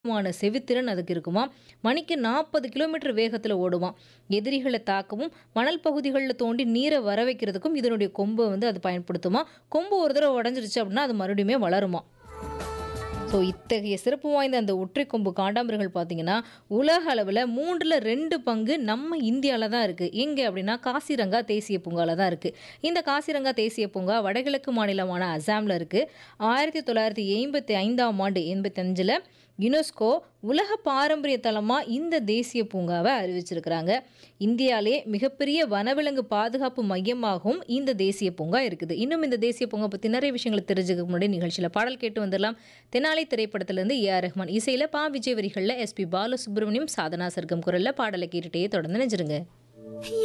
மான செவித்திறன் அதுக்கு இருக்குமாம் மணிக்கு நாற்பது கிலோமீட்டர் வேகத்தில் ஓடுமாம் எதிரிகளை தாக்கவும் மணல் பகுதிகளில் தோண்டி நீரை வர வைக்கிறதுக்கும் இதனுடைய கொம்பை வந்து அது பயன்படுத்துமா கொம்பு ஒரு தடவை உடஞ்சிருச்சு அப்படின்னா அது மறுபடியுமே வளருமா ஸோ இத்தகைய சிறப்பு வாய்ந்த அந்த ஒற்றை கொம்பு காண்டாமிருகங்கள் பார்த்தீங்கன்னா உலக அளவில் மூன்றில் ரெண்டு பங்கு நம்ம இந்தியாவில் தான் இருக்குது எங்கே அப்படின்னா காசிரங்கா தேசிய பூங்காவில் தான் இருக்குது இந்த காசிரங்கா தேசிய பூங்கா வடகிழக்கு மாநிலமான அசாமில் இருக்குது ஆயிரத்தி தொள்ளாயிரத்தி எண்பத்தி ஐந்தாம் ஆண்டு எண்பத்தஞ்சில் யுனெஸ்கோ உலக பாரம்பரிய தலமாக இந்த தேசிய பூங்காவை அறிவிச்சிருக்கிறாங்க இந்தியாவிலே மிகப்பெரிய வனவிலங்கு பாதுகாப்பு மையமாகவும் இந்த தேசிய பூங்கா இருக்குது இன்னும் இந்த தேசிய பூங்கா பற்றி நிறைய விஷயங்களை தெரிஞ்சுக்க முன்னாடி நிகழ்ச்சியில் பாடல் கேட்டு வந்துடலாம் தெனாலி திரைப்படத்திலிருந்து ஏ ஆர் ரஹ்மான் இசையில் பா விஜய் வரிகளில் எஸ்பி பாலசுப்ரமணியம் சாதனா சர்க்கம் குரலில் பாடலை கேட்டுகிட்டே தொடர்ந்து நினைச்சிருங்க